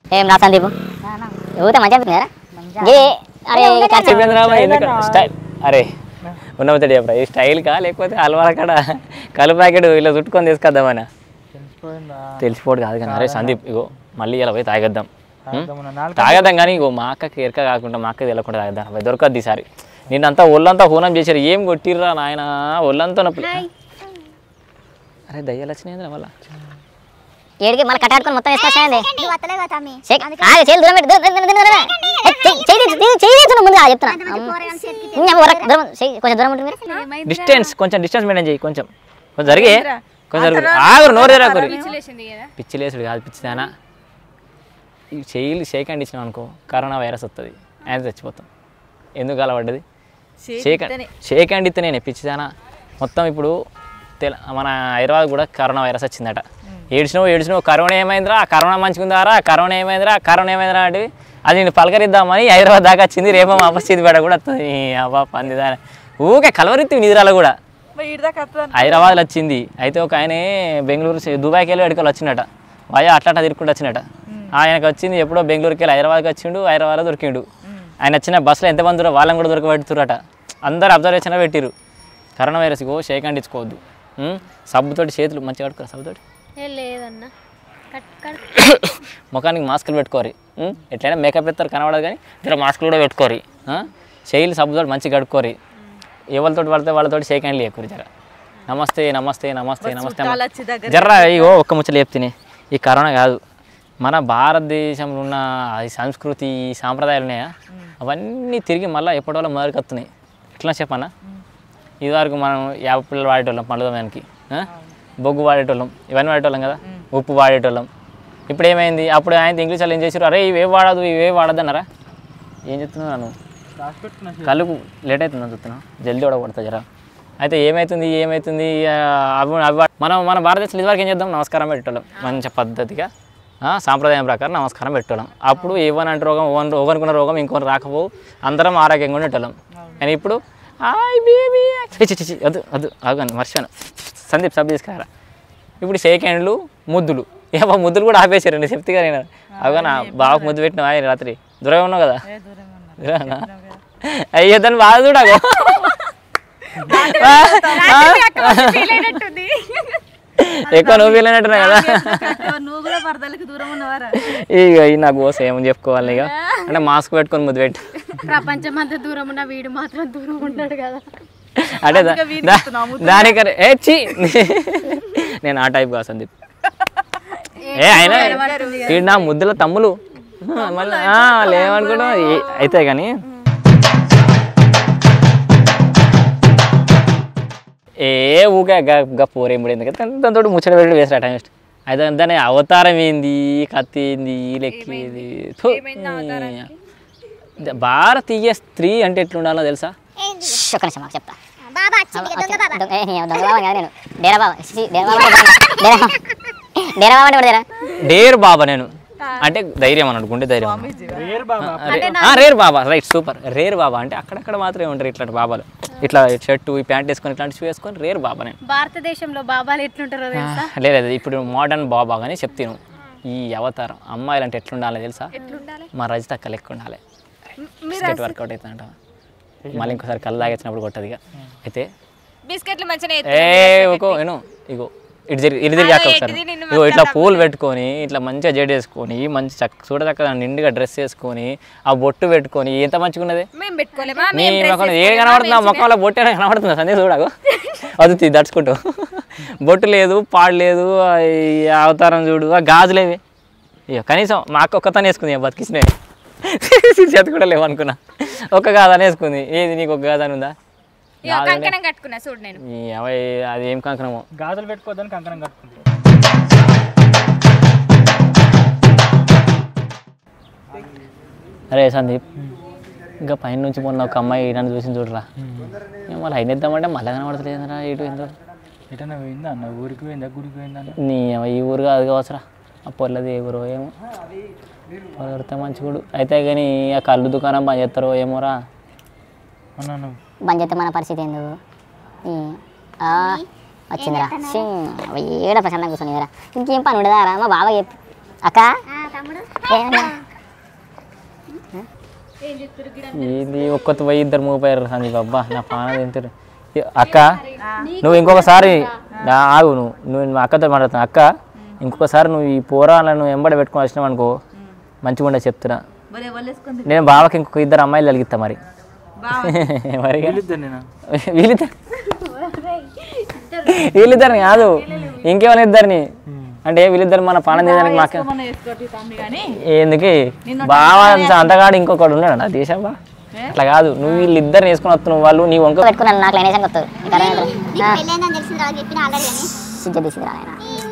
ఏం రా సందీప్ ఊతే మంచిగా అనిపిస్తుందా ఏ అరే ఖర్చు ఉపేంద్రరావు ఎందుకు స్టైల్ అరే ఉన్నమతడి చెప్పరా ఈ స్టైల్ కా లేకపోతే అలవాల కాడ కలు ప్యాకెట్ ఇలా చుట్టుకొని తీసుకొద్దామని తెలిసిపోయిందా తెలిసిపోడు కాదు కానీ అరే సందీప్ ఇగో మళ్ళీ ఇలా పోయి తాగేద్దాం ఉం? తాగేద్దామన్నా. నాలుగు తాగేద్దాం కానీ ఇగో మా అక్కకి ఎరక కాకుండా మా అక్కకి తెలకుండా తాగేద్దాం అవి దొరకద్ది ఈసారి నిన్నంతా ఒళ్ళంతా హూనం చేశారు ఏం కొట్టిర్రా నాయన ఒళ్ళంతా నొప్పి అరే దయ్యాలు వచ్చినాయి మళ్ళా ఏడికి మళ్ళీ కట్టాడుకొని మొత్తం వేసుకొచ్చాయండి నువ్వు వస్తలేవు కదా తమ్మి ఆగే చేతులు దూరం పెట్టు దూరం దూరం దూరం దూరం ఏ, చెయ్యి- చెయ్యి తీసి- తీసి- చెయ్యి తీసి నువ్వు ముందుగా చెప్తున్నా పోరగాళ్ళ చేతికి ఇంకా వరకు దూరం చెయ్యి కొంచెం దూరం ఉంటుంది మీరు డిస్టెన్స్ కొంచెం డిస్టెన్స్ మెయింటైన్ చేయి కొంచెం కొంచెం జరిగే కొంచెం జరుగు ఆగురు నోరు రాకురి పిచ్చి లేసుడు కాదు పిచ్చిదానా ఈ చెయ్యిలు షేక్ హ్యాండ్ ఇచ్చినాం అనుకో కరోనా వైరస్ వస్తుంది ఆయన చచ్చిపోతాం ఎందుకు అలవడ్డది షేక్ హ్యాండ్ షేక్ హ్యాండ్ ఇస్తే నేను పిచ్చిదానా మొత్తం ఇప్పుడు తెల మన హైదరాబాద్ కూడా కరోనా వైరస్ వచ్చిందట ఏడ్చినావు ఏడ్చినావు కరోనా ఏమైందిరా కరోనా మంచిగుందారా కరోనా ఏమైందిరా కరోనా ఏమైందిరా అంటే అది నేను పలకరిద్దామని హైదరాబాద్ దాకా వచ్చింది రేపో మా అపస్థితి బేడ కూడా వస్తుంది అబ్బా పందిదా ఊకే కలవరిత్తి నిద్రాలు కూడా హైదరాబాద్లో వచ్చింది అయితే ఒక ఆయన బెంగళూరు సి- దుబాయ్కి వెళ్ళి ఎడుకలు వచ్చినట వాయా అట్లా అట్లా తిరుక్కుంటూ వచ్చినట ఆయనకు వచ్చింది ఎప్పుడో బెంగళూరుకి వెళ్ళి హైదరాబాద్కి వచ్చిండు హైదరాబాద్లో దొరికిండు ఆయన వచ్చిన బస్సులో ఎంతమంది ఉన్నారో వాళ్ళని కూడా దొరకబెడుతురట అందరు అబ్జర్వేషన్ పెట్టిరు కరోనా వైరస్ ఓ షేక్ హ్యాండ్ ఇచ్చుకోవద్దు ఉం? సబ్బుతోటి చేతులు మంచిగా కడుకోరు సబ్బుతోటి లేదన్నా కట్ కట్ ముఖానికి మాస్కులు పెట్టుకోరి ఉం? ఎట్లయినా మేకప్ ఎత్తారు కనబడదు కానీ ఇద్దరు మాస్కులు కూడా పెట్టుకోరి ఆ? చేయిలు సబ్బుతోటి మంచిగా కడుక్కోరి ఎవరితోటి పడితే వాళ్ళతోటి షేక్ హ్యాండ్లు ఎక్కువ జర నమస్తే నమస్తే నమస్తే నమస్తే అమ్మ. జర్రా ఇగో ఒక్క ముచ్చలు చెప్తిని ఈ కరోనా కాదు మన భారతదేశంలో ఉన్న ఈ సంస్కృతి ఈ సాంప్రదాయాలు ఉన్నాయా అవన్నీ తిరిగి మళ్ళీ ఎప్పటి వల్ల మొదలుకొస్తున్నాయి ఎట్లా చెప్పన్నా ఇదివరకు మనం యాభై పిల్లలు వాడేటోళ్ళం పండుగ దానికి బొగ్గు వాడేటోళ్ళం ఇవన్నీ వాడేటోళ్ళం కదా ఉప్పు వాడేటోళ్ళం ఇప్పుడు ఏమైంది అప్పుడు ఆయన ఇంగ్లీష్ వాళ్ళు ఏం చేసారు అరే ఇవే వాడదు ఇవే వాడద్దు అన్నారా ఏం చెప్తున్నావు నన్ను రాసి పెట్టుకున్నా కళ్ళకు లేట్ అవుతుందని చెప్తున్నా జల్దీ కూడా కొడతా జరా అయితే ఏమవుతుంది ఏమవుతుంది ఆ, అవి అవి వా- మనం మన భారతదేశంలో ఇదివరకు ఏం చేద్దాం నమస్కారం పెట్టేటోళ్ళం మంచి పద్ధతిగా ఆ, సాంప్రదాయం ప్రకారం నమస్కారం పెట్టేటోళ్ళం అప్పుడు ఏవని అంటే రోగం ఓవన్ ఒకరికున్న రోగం ఇంకొని రాకపోవు అందరం ఆరోగ్యంగా ఉండేటోళ్ళం కానీ ఇప్పుడు హాయ్ బేబీ చిచి చిచి వద్దు వద్దు ఆగండి మర్చిపోయాను సందీప్ సబ్ తీసుకురా ఇప్పుడు షేక్ హ్యాండ్లు ముద్దులు ఏమో ముద్దులు కూడా ఆపేశారు నేను చెప్తే నేను అవగానే బాగా ముద్దు పెట్టిన ఆయన రాత్రి దూరంగా ఉన్నావు కదా దూరంగా అయ్యో దాన్ని బాగా చూడకు ఎక్కువ నువ్వు వీలైనట్టున్నా కదా నువ్వు కూడా పరదలకి దూరం ఉన్నవారా ఇక ఈ నాకు కోసం ఏమని చెప్పుకోవాలి ఇక అంటే మాస్క్ పెట్టుకొని ముద్దు పెట్టు ప్రపంచం అంతా దూరం ఉన్న వీడు మాత్రం దూరం ఉంటాడు కదా అంటే దా- దా- దానికి ఏ చి నేను ఆ టైప్ కాదు సందీప్ ఏ అయినా వీడు నా ముద్దుల తమ్ములు మళ్ళీ లేవనుకుంటా అయితే కానీ ఏ ఊకే గా పోరేం ఎందుకు దాంతో ముచ్చట పెట్టి వేసిన టైం వేస్ట్ అయితే దాని అవతారం ఏంది కత్తి ఏంది లెక్కేది థు, ఈ భారతీయ స్త్రీ అంటే ఎట్లుండాలో తెలుసా ష్, ఒక్క నిమిషం మాకు చెప్తా బాబా వచ్చింది ఇక దొంగ బాబా దొంగ- ఏ, నీ దొంగ బాబా కాదు నేను డేరా బాబా ఛీ, డేరా బాబా అంటే డేరా డేరా బాబా అంటే కూడా డేరా డేర్ బాబా నేను అంటే ధైర్యం అన్నాడు గుండె ధైర్యం అన్నాడు. రేర్ బాబా ఆ, రే- ఆ, రేర్ బాబా రైట్ సూపర్ రేర్ బాబా అంటే అక్కడక్కడ మాత్రమే ఉంటారు ఇట్లాంటి బాబాలు ఇట్లా షర్టు ఈ ప్యాంట్ వేసుకొని ఇట్లాంటి షూ వేసుకొని రేర్ బాబా నేను భారతదేశంలో బాబాలు ఎట్లుంటారో తెలుసా ఆ, లేదు లేదు ఇప్పుడు మోడర్న్ బాబా కానీ చెప్తాను ఈ అవతారం అమ్మాయిలు అంటే ఎట్లుండాలి తెలుసా మా రజిత అక్క లెక్క ఉండాలి బిస్కెట్ వర్కౌట్ అవుతుందంట మళ్ళీ ఇంకోసారి కళ్ళు తాగేసినప్పుడు కొట్టదు ఇక అయితే బిస్కెట్లు మంచిగా ఏ ఊకో ఏను ఇగో ఇటు తిరిగి ఇటు తిరిగి అక్క ఒకసారి ఇగో ఇట్లా పూలు పెట్టుకొని ఇట్లా మంచిగా జడ వేసుకొని మంచి చక్క చూడ చక్కగా నిండుగా డ్రెస్ వేసుకొని ఆ బొట్టు పెట్టుకొని ఎంత మంచిగా ఉన్నది మేము పెట్టుకోలేమా నీ ముఖం ఏ కనబడుతుంది ఆ ముఖంలో బొట్టు అయినా కనబడుతుంది సందేశ్ చూడకు అది తీ దడుచుకుంటూ బొట్టు లేదు పాడు లేదు ఆ ఈ అవతారం చూడు ఆ గాజులేవి ఇక కనీసం మా అక్క ఒక్కతనే వేసుకుంది ఇక బతికిసినవి చేతి కూడా లేవు అనుకున్నా ఒక్క గాజాని వేసుకుంది ఏది నీకు ఒక గాజాని ఉందా ఇగో కంకణం కట్టుకున్నా చూడు నేను ఈ అవి అది ఏం కంకణమో గాజులు పెట్టుకోవద్దని కంకణం కట్టుకుంటారు అరే సందీప్ ఇంకా పైన నుంచి మొన్న ఒక అమ్మాయి నన్ను చూసి చూడరా ఏం మళ్ళీ అయిన ఇద్దామంటే మళ్ళీ కనబడతలేదురా ఇటు ఎందుకు ఎటన్నా పోయిందా అన్న ఊరికి పోయిందా గుడికి పోయిందా అన్న నీ అవ్వ ఈ ఊరు కాదు కావచ్చురా ఆ పొల్లది ఏ ఊరో ఏమో పొలడితే మంచిగుడు అయితే కానీ ఆ కళ్ళు దుకాణం బంద్ చేస్తారో ఏమోరా అన్న నువ్వు బంద్ చేస్తే మన పరిస్థితి ఎందుకు ఈ, ఆ, వచ్చిందిరా ఛీ, అవ్వ, ఏడ ప్రశాంతంగా కూర్చొని ఇంకేం పని ఉండదారా మా బావ చెప్పు అక్క తమ్ముడు ఇది ఒక్కటి పోయి ఇద్దరు మూపారు సందీప్ అబ్బా నా పాన తింటారు అక్క నువ్వు ఇంకొకసారి నా ఆగు నువ్వు నువ్వు మా అక్కతో మాట్లాడుతున్నావు అక్క ఇంకొకసారి నువ్వు ఈ పోరాలను ఎంబడ పెట్టుకొని వచ్చినావు అనుకో మంచిగా ఉండే చెప్తున్నా మరి ఎవరు వేసుకుంది నేను బావకి ఇంకొక ఇద్దరు అమ్మాయిలు తలిగిస్తా మరి మరి వీళ్ళిద్దరు నేను వీళ్ళిద్దరు వీళ్ళిద్దరిని కాదు ఇంకేమైనా ఇద్దరిని అంటే వీళ్ళిద్దరు మన పానం చేయడానికి మాకు వేసుకోటి తమ్మి కానీ ఎందుకు బావ అంతగాడు ఇంకొకడు ఉన్నాడు నా దేశంబా అట్లా కాదు నువ్వు వీళ్ళిద్దరిని వేసుకొని వస్తున్నావు వాళ్ళు నీ వంక పెట్టుకున్నాను నాకు లైన్ వేసాను వస్తుంది ఇంకా రాలేదు. ఆ, పెళ్ళైందని తెలిసిన తర్వాత చెప్పిన ఆల్రెడీ అని సిజ్జ తీసింది రా నాయన.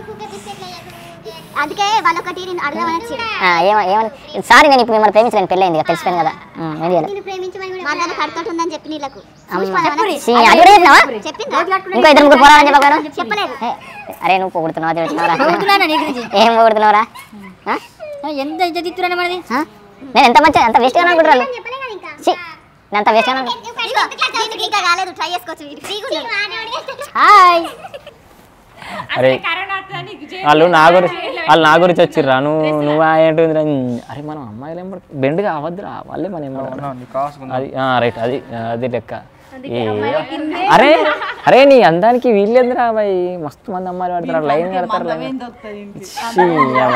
అందుకే వాళ్ళొకటి నేను అడగమని వచ్చిన ఆ, ఏమ- ఏమని సారీ నేను ఇప్పుడు మిమ్మల్ని ప్రేమించలేను పెళ్ళైంది కదా తెలిసిపోయింది కదా ఉమ్, ఏం చేయాలి నేను ప్రేమించమని కూడా వాళ్ళని కడుతోటి ఉందని చెప్పి నీళ్ళకు ఛీ, అది కూడా చెప్పినావా చెప్పిందా ఇంకో ఇద్దరు ముగ్గురు పోరాలని చెప్పగారు చెప్పలేదు ఏ, అరే నువ్వు పొగుడుతున్నావా తిడుతున్నావురా ఏం పొగుడుతున్నావురా ఆ? ఎంత ఇజ్జత్ ఇస్తున్నా మనది ఆ? నేను ఎంత మంచి ఎంత వేస్ట్గా అనుకుంటున్నాను చెప్పలే కదా ఇంకా ఛీ, నేను అంత వేస్ట్గా ఇదిగో, దీనికి ఇంకా కాలేదు ట్రై చేసుకోవచ్చు ఇది ఫ్రీగా ఉంది. హాయ్ అరే వాళ్ళు నా గురించి వాళ్ళు నా గురించి వచ్చిర్రా నువ్వు నువ్వు ఏంటి అరే మనం అమ్మాయిలు ఏం పడుతుంది బెండ్ కావద్దురా వాళ్ళే మనం ఏం పడతారు నీకు కావాల్సుకుందా అది రైట్ అది ఆ, అది లెక్క ఏ అరే అరే నీ అందానికి వీళ్ళేందిరా బాయ్ మస్తు మంది అమ్మాయిలు పడతారు లైన్ కడతారు లైన్ ఛీ, యవ్వ.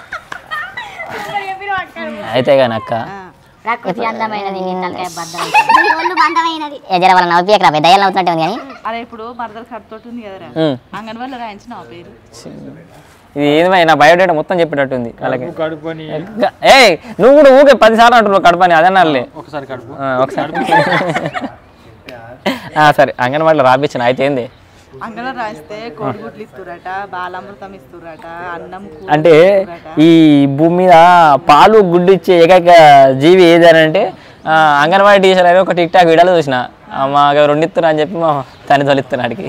అయితే కానీ అక్క ప్రకృతి అందమైనది నీ తలకాయ బద్దలు దీని ఒళ్ళు బంధమైనది ఏ జర వాళ్ళ నవ్వియకరా బే దయ్యాలు నవ్వుతున్నట్టు ఉంది కానీ అరే ఇప్పుడు మరదలు కడుతోటి ఉంది కదరా ఉమ్. అంగన్వాడీలో రాయించిన ఆ పేరు ఇది ఏంది భయ్, నా బయోడేటా మొత్తం చెప్పేటట్టుంది వాళ్ళకి కడుపుని ఏ నువ్వు కూడా ఊకే పదిసార్లు అంటున్నావు కడపని అదన్నారులే ఒకసారి కడుపు ఆ, ఒకసారి ఆ, సరే అంగన్వాడిలో రాపించిన అయితే ఏంది అంగన్వాడీ రాయిస్తే కోడిగుడ్లు ఇస్తురట బాలామృతం ఇస్తురట అన్నం కూర అంటే ఈ భూమి మీద పాలు గుడ్డు ఇచ్చే ఏకైక జీవి ఏది అని అంటే ఆ, అంగన్వాడీ టీచర్ అని ఒక టిక్ టాక్ వీడియోలో చూసిన ఆ, మా రెండు ఇస్తున్నా అని చెప్పి మా తల్లి తొలిస్తున్నాడికి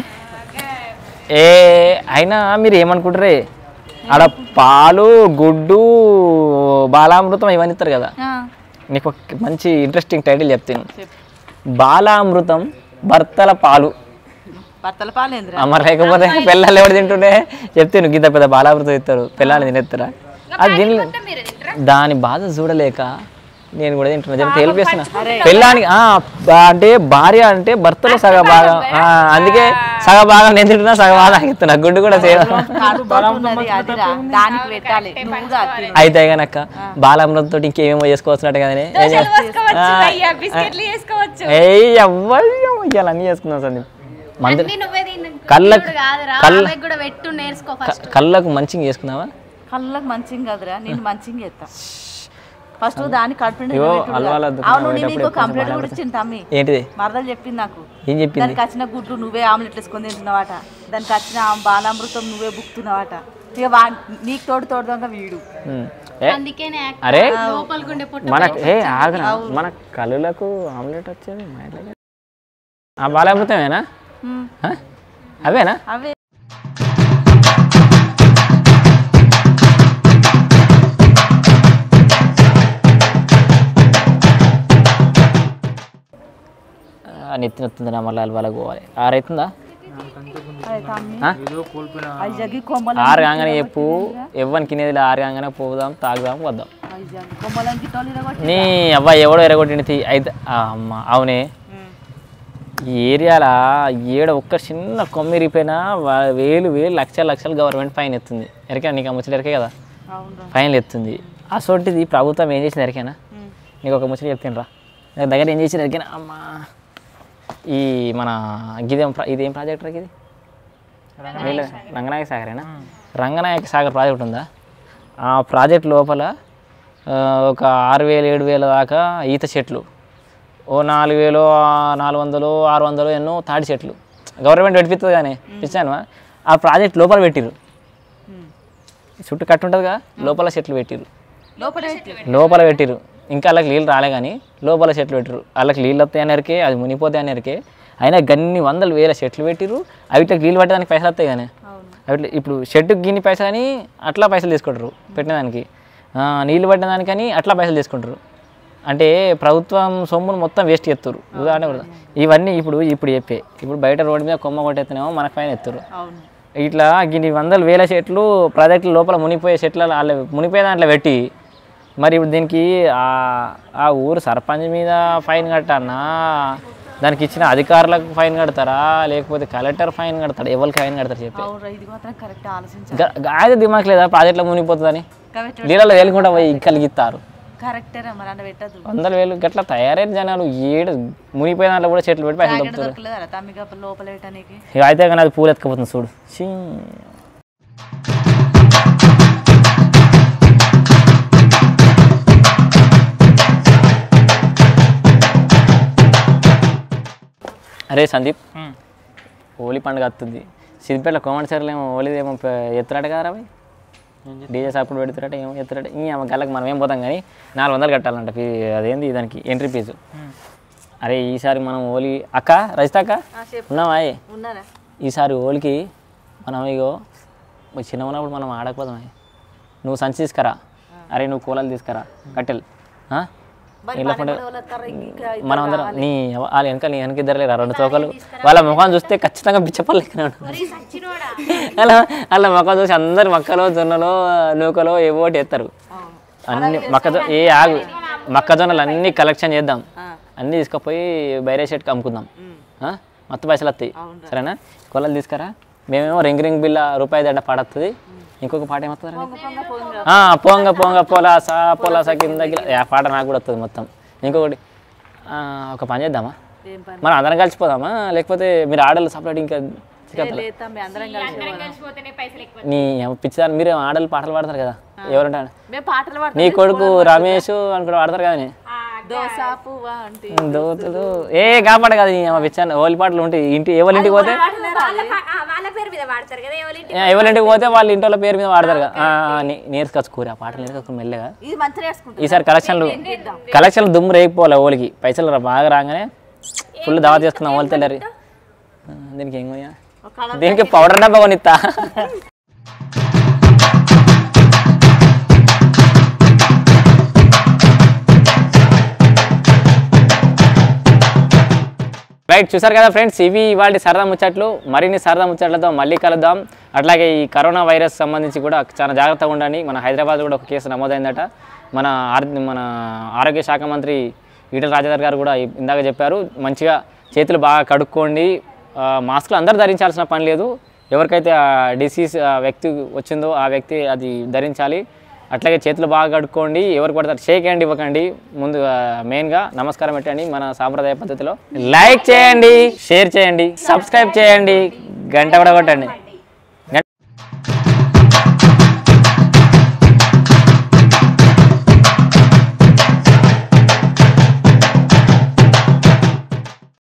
ఏ అయినా మీరు ఏమనుకుంటారే ఆడ పాలు గుడ్డు బాలామృతం ఇవన్నీ ఇస్తారు కదా నీకు ఒక మంచి ఇంట్రెస్టింగ్ టైటిల్ చెప్తాను బాలామృతం భర్తల పాలు భర్తల పాలేంద్ర అమ్మ లేకపోతే పిల్లలు ఎవరు తింటుండే చెప్తే నువ్వు గింత పెద్ద బాలామృతం ఇస్తారు పిల్లలు తినేస్తారా అది దీని దాని బాధ చూడలేక నేను కూడా తింటున్నా జర తేలిపేస్తున్నా పెళ్ళానికి ఆ, బా- అంటే భార్య అంటే భర్తలో సగ భాగం ఆ, అందుకే సగ భాగం నేను తింటున్నా సగ భాగం ఆగిస్తున్నా గుడ్డు కూడా సేవ కడుపుతోటి ఉన్నది అదిరా దానికి పెట్టాలి నువ్వు కూడా తిను. అయితే కనుక బాలామృతంతో ఇంకేమేమో చేసుకోవచ్చున్నట్టు కదనే బిస్కెట్లు చేసుకోవచ్చు ఏయ్ ఎవ్వరు ఇవాళ అన్నీ చేసుకున్నాం సందీప్ మంది కళ్ళకు కాదురా కళ్ళ ఆమెకు కూడా పెట్టు నేర్చుకో ఫస్ట్ కళ్ళకు మంచిగా చేసుకున్నావా కళ్ళకు మంచిగా కదరా నేను మంచిగా చేస్తా ఫస్ట్ దాని కడుపు నిండా ఇగో పెట్టుడుగా. అల్వాల దుకాణం అవును నేను పోయేటప్పుడు ఇంకో కంప్లైంట్ కూడా ఇచ్చింది తమ్మి ఏంటిది మరదలు చెప్పింది నాకు ఏం చెప్పింది దానికి వచ్చిన గుడ్లు నువ్వే ఆమ్లెట్ వేసుకొని తింటున్నావట దానికి వచ్చిన ఆ బాలామృతం నువ్వే బుక్తున్నావట ఇక వా నీకు తోడు తోడుదాకా వీడు ఉమ్. ఏ, అందుకేనే అరే లోపలికుండే పుట్ట మన ఏ ఆగరా మన కళ్ళులకు ఆమ్లెట్ వచ్చేది మా ఇంట్లో ఆ బాలామృతమేనా ఉమ్. ఆ? అవేనా అవే ఆ, నెత్తి నొత్తుంది నా మళ్ళీ వాళ్ళకి పోవాలి ఆరైతుందా అదే తమ్మి ఆ? ఏదో కోల్పోయిన ఐజాగి కొమ్మలు ఆరు కాగానే చెప్పు ఎవ్వని కినేది ఆరు కాగానే పోదాం తాగుదాం వద్దాం ఐజాగి కొమ్మలని గిట్టోలు ఇరగొట్టి నీ అబ్బాయి ఎవడో ఎరగొట్టింది తీ- అయితే ఆ, అమ్మ అవునే ఈ ఏరియాలో ఏడ ఒక్క చిన్న కొమ్మిరిపోయినా వా- వేలు వేలు లక్షల లక్షలు గవర్నమెంట్ ఫైన్ ఎత్తుంది ఎరికా నీకు ఆ ముచ్చట ఎరికే కదా అవునరా ఫైన్లు ఎత్తుంది అసొంటిది ప్రభుత్వం ఏం చేసింది ఎరికేనా నీకు ఒక ముచ్చట చెప్తాను రా దగ్గర ఏం చేసింది ఎరికేనా అమ్మా ఈ మన గిదేం ప్రా- ఇదేం ప్రాజెక్ట్ రా ఇది నీళ్ళ రంగనాయక సాగరేనా రంగనాయక సాగర్ ప్రాజెక్ట్ ఉందా ఆ ప్రాజెక్ట్ లోపల ఆ, ఒక ఆరు వేలు ఏడు వేల దాకా ఈత చెట్లు ఓ నాలుగు వేలు ఆ, నాలుగు వందలు ఆరు వందలు ఎన్నో తాడి చెట్లు గవర్నమెంట్ పెట్టిస్తుంది కానీ ఇచ్చాను ఆ ప్రాజెక్ట్ లోపల పెట్టిరు చుట్టూ కట్టు ఉంటుందిగా లోపల చెట్లు పెట్టిరు లోపల పెట్టి లోపల పెట్టిరు ఇంకా వాళ్ళకి నీళ్ళు రాలే కానీ లోపల చెట్లు పెట్టిరు వాళ్ళకి నీళ్ళు వస్తాయి అనేరికే అది మునిపోతాయి అనేరికే అయినా గన్ని వందలు వేల చెట్లు పెట్టిరు అవిట్లకి నీళ్ళు పట్టడానికి పైసలు వస్తాయి కానీ అవిట్ల ఇప్పుడు షెడ్డుకి గిన్ని పైసలు అని అట్లా పైసలు తీసుకుంటారు పెట్టినదానికి ఆ, నీళ్ళు పట్టినదానికని అట్లా పైసలు తీసుకుంటారు అంటే ప్రభుత్వం సొమ్మును మొత్తం వేస్ట్ చేస్తారు ఉదాహరణ కూడా ఇవన్నీ ఇప్పుడు ఇప్పుడు చెప్పే ఇప్పుడు బయట రోడ్డు మీద కొమ్మ కొట్టేస్తేనేమో మనకు పైన ఎత్తురు అవును ఇట్లా ఇన్ని వందల వేల చెట్లు ప్రాజెక్టుల లోపల మునిగిపోయే చెట్ల వాళ్ళ మునిగిపోయే దాంట్లో పెట్టి మరి ఇప్పుడు దీనికి ఆ- ఆ ఊరు సర్పంచ్ మీద ఫైన్ కట్టానా దానికి ఇచ్చిన అధికారులకు ఫైన్ కడతారా లేకపోతే కలెక్టర్ ఫైన్ కడతాడు ఎవరికి ఫైన్ కడతారు చెప్పి అవును ఇది మాత్రం కరెక్ట్ ఆలోచించాలి గాయ దిమాక్ లేదా ప్రాజెక్టులో మునిగిపోతుందని కాబట్టి నీళ్ళలో వేలుకుంటా పోయి కలిగిస్తారు కరెక్టేరా మరి అన్న పెట్టదు వందల వేలు గట్లా తయారైన జనాలు ఏడు మునిగిపోయే దాంట్లో కూడా చెట్లు పెట్టి పైసలు జాకెట్ దొరుకుతారు దొరకలేదా తమ్మిగా లోపల పెట్టడానికి ఇక అయితే కానీ అది పూలు ఎత్తుకపోతుంది చూడు ఛీ. అరే సందీప్ ఉమ్. హోలీ పండుగ వస్తుంది సిద్దిపేటలో కోమటిసార్లు ఏమో హోలీ ఏమో పె- ఎత్తురాట కదా అవి డీజే సాప్పుడు పెడుతురట ఏమో ఎత్తురాట ఈ ఆమె గల్లకి మనం ఏం పోతాం కానీ నాలుగు వందలు కట్టాలంట ఫీ అదేంది దానికి ఎంట్రీ ఫీజు ఉమ్. అరే ఈసారి మనం హోలీ అక్క రజిత అక్క ఉన్నావా ఏ? ఉన్నారా ఈసారి హోలీకి మనం ఇగో మరి చిన్న ఉన్నప్పుడు మనం ఆడకపోదాం నువ్వు సంచి తీసుకురా అరే నువ్వు కూలలు తీసుకురా కట్టెలు ఆ? ఇళ్ళ పండుగ మనం అందరం నీ ఎవ- వాళ్ళ వెనక నీ వెనక ఇద్దరు లేరా రెండు తోకలు వాళ్ళ ముఖం చూస్తే ఖచ్చితంగా బిచ్చపల్లి అలా వాళ్ళ ముఖం చూసి అందరు మక్కలో జొన్నలో నూకలో ఏవో ఒకటి ఎత్తారు అన్ని మొక్కజొ ఏ ఆగు మొక్కజొన్నలు అన్ని కలెక్షన్ చేద్దాం అన్నీ తీసుకుపోయి బైరే షర్ట్కి అమ్ముకుందాం ఆ? మొత్తం పైసలు వస్తాయి సరేనా కొలలు తీసుకురా మేమేమో రింగ్ రింగ్ బిల్ల రూపాయి దడ్డ పాడొస్తుంది ఇంకొక పాట ఏమవుతుంది పొంగ పొంగ పొలాస పొలాస కింద గిల- ఆ పాట నాకు కూడా వస్తుంది మొత్తం ఇంకొకటి ఆ, ఒక పని చేద్దామా ఏం పని మనం అందరం కలిసిపోదామా లేకపోతే మీరు ఆడలు సపరేట్ ఇంకా లేదా మీ అందరం కలిసి నీ పిచ్చిదాన్ని మీరు ఆడలు పాటలు పాడతారు కదా ఎవరంటారు మేము పాటలు పాడతాం నీ కొడుకు రమేష్ అనుకుంటూ పాడతారు కదా నీ దోశ పువ్వా అంటే దోతులు ఏ కాపాడ కదా నీ పిచ్చాను హోలీ పాటలు ఉంటాయి ఇంటి ఎవరి ఇంటికి పోతే వాళ్ళ పేరు మీద వాడతారు కదా ఎవరి ఏ, ఎవరి ఇంటికి పోతే వాళ్ళ ఇంటి పేరు మీద వాడతారు కదా ఆ, నే- నేర్చుకొచ్చుకోరు ఆ పాటలు నేర్చుకొచ్చుకుని మెల్లగా ఇది మంచిగా నేర్చుకుంటాం ఈసారి కలెక్షన్లు కలెక్షన్లు దుమ్ము రేగిపోవాలి ఓలికి పైసలు రా- బాగా రాగానే ఫుల్ దావా చేసుకుందాం ఓలి తెల్లారి ఆ, దీనికి ఏం కొనియా? దీనికి పౌడర్ డబ్బా కొనిస్తా రైట్ చూసారు కదా ఫ్రెండ్స్ ఇవి ఇవాళ సరదా ముచ్చట్లు మరిన్ని సరదా ముచ్చట్లతో మళ్ళీ కలుద్దాం అట్లాగే ఈ కరోనా వైరస్ సంబంధించి కూడా చాలా జాగ్రత్తగా ఉండండి మన హైదరాబాద్ కూడా ఒక కేసు నమోదైందట మన ఆర్ మన ఆరోగ్య శాఖ మంత్రి ఈటల రాజేందర్ గారు కూడా ఇందాక చెప్పారు మంచిగా చేతులు బాగా కడుక్కోండి ఆ, మాస్కులు అందరూ ధరించాల్సిన పని లేదు ఎవరికైతే ఆ డిసీజ్ వ్యక్తి వచ్చిందో ఆ వ్యక్తి అది ధరించాలి అట్లాగే చేతులు బాగా కడుక్కోండి ఎవరు పడతారు షేక్ హ్యాండ్ ఇవ్వకండి ముందు ఆ, మెయిన్గా నమస్కారం పెట్టండి మన సాంప్రదాయ పద్ధతిలో లైక్ చేయండి షేర్ చేయండి సబ్స్క్రైబ్ చేయండి గంట కూడా కొట్టండి